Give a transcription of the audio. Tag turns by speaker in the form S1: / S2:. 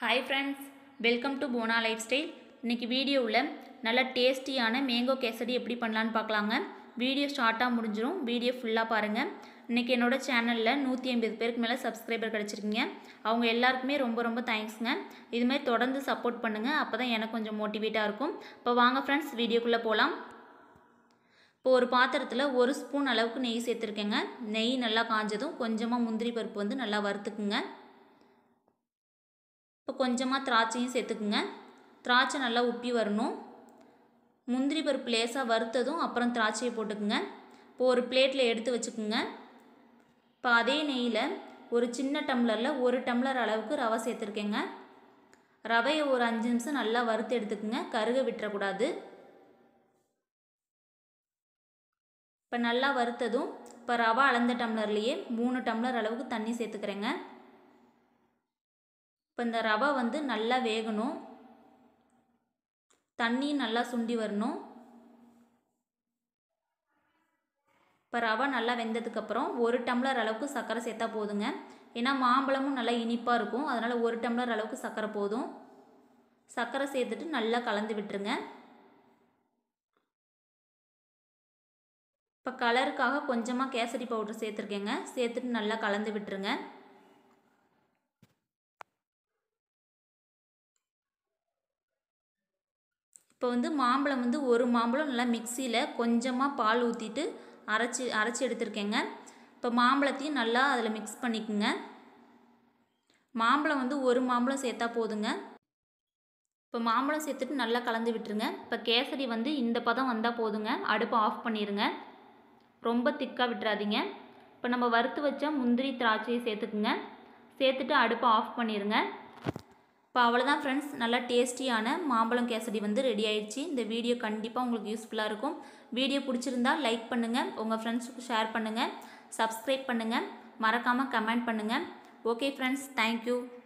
S1: hi friends welcome to போனா lifestyle இன்றைக்கி வீடியோவில் நல்ல டேஸ்டியான மேங்கோ கேசரி எப்படி பண்ணலான்னு பார்க்கலாங்க வீடியோ ஷார்ட்டாக முடிஞ்சிடும் வீடியோ ஃபுல்லாக பாருங்கள் இன்றைக்கி என்னோட சேனலில் நூற்றி ஐம்பது பேருக்கு மேலே சப்ஸ்கிரைபர் கிடச்சிருக்கீங்க அவங்க எல்லாருக்குமே ரொம்ப ரொம்ப தேங்க்ஸுங்க இதுமாதிரி தொடர்ந்து சப்போர்ட் பண்ணுங்கள் அப்போ தான் எனக்கு கொஞ்சம் மோட்டிவேட்டாக இருக்கும் இப்போ வாங்க ஃப்ரெண்ட்ஸ் வீடியோக்குள்ளே போகலாம் இப்போ ஒரு பாத்திரத்தில் ஒரு ஸ்பூன் அளவுக்கு நெய் சேர்த்துருக்கேங்க நெய் நல்லா காஞ்சதும் கொஞ்சமாக முந்திரி பருப்பு வந்து நல்லா வறுத்துக்குங்க இப்போ கொஞ்சமாக திராட்சையும் சேர்த்துக்குங்க திராட்சை நல்லா உப்பி வரணும் முந்திரி பருப்பு லேசாக வறுத்ததும் அப்புறம் திராட்சையை போட்டுக்குங்க இப்போ ஒரு பிளேட்டில் எடுத்து வச்சுக்குங்க இப்போ அதே நெய்யில் ஒரு சின்ன டம்ளரில் ஒரு டம்ளர் அளவுக்கு ரவை சேர்த்துருக்கேங்க ரவையை ஒரு அஞ்சு நிமிஷம் நல்லா வறுத்து எடுத்துக்குங்க கருக விட்டுறக்கூடாது இப்போ நல்லா வறுத்ததும் இப்போ ரவை அளந்த டம்ளர்லேயே மூணு டம்ளர் அளவுக்கு தண்ணி சேர்த்துக்கிறேங்க இப்போ இந்த ரவை வந்து நல்லா வேகணும் தண்ணி நல்லா சுண்டி வரணும் இப்போ ரவை நல்லா வெந்ததுக்கப்புறம் ஒரு டம்ளர் அளவுக்கு சர்க்கரை சேர்த்தா போதுங்க ஏன்னா மாம்பழமும் நல்லா இனிப்பாக இருக்கும் அதனால் ஒரு டம்ளர் அளவுக்கு சர்க்கரை போதும் சர்க்கரை சேர்த்துட்டு நல்லா கலந்து விட்டுருங்க இப்போ கலருக்காக கொஞ்சமாக கேசரி பவுடர் சேர்த்துருக்கேங்க சேர்த்துட்டு நல்லா கலந்து விட்டுருங்க இப்போ வந்து மாம்பழம் வந்து ஒரு மாம்பழம் நல்லா மிக்சியில் கொஞ்சமாக பால் ஊற்றிட்டு அரைச்சி அரைச்சி எடுத்துருக்கேங்க இப்போ மாம்பழத்தையும் நல்லா அதில் மிக்ஸ் பண்ணிக்கோங்க மாம்பழம் வந்து ஒரு மாம்பழம் சேர்த்தா போதுங்க இப்போ மாம்பழம் சேர்த்துட்டு நல்லா கலந்து விட்டுருங்க இப்போ கேசரி வந்து இந்த பதம் வந்தால் போதுங்க அடுப்பை ஆஃப் பண்ணிடுங்க ரொம்ப திக்காக விட்டுறாதீங்க இப்போ நம்ம வறுத்து வச்ச முந்திரி திராட்சையை சேர்த்துக்குங்க சேர்த்துட்டு அடுப்பை ஆஃப் பண்ணிடுங்க இப்போ அவ்வளோதான் ஃப்ரெண்ட்ஸ் நல்லா டேஸ்டியான மாம்பழம் கேசரி வந்து ரெடி ஆயிடுச்சு இந்த வீடியோ கண்டிப்பாக உங்களுக்கு யூஸ்ஃபுல்லாக இருக்கும் வீடியோ பிடிச்சிருந்தா லைக் பண்ணுங்கள் உங்கள் ஃப்ரெண்ட்ஸுக்கு ஷேர் பண்ணுங்கள் சப்ஸ்கிரைப் பண்ணுங்கள் மறக்காமல் கமெண்ட் பண்ணுங்கள் ஓகே ஃப்ரெண்ட்ஸ் தேங்க்யூ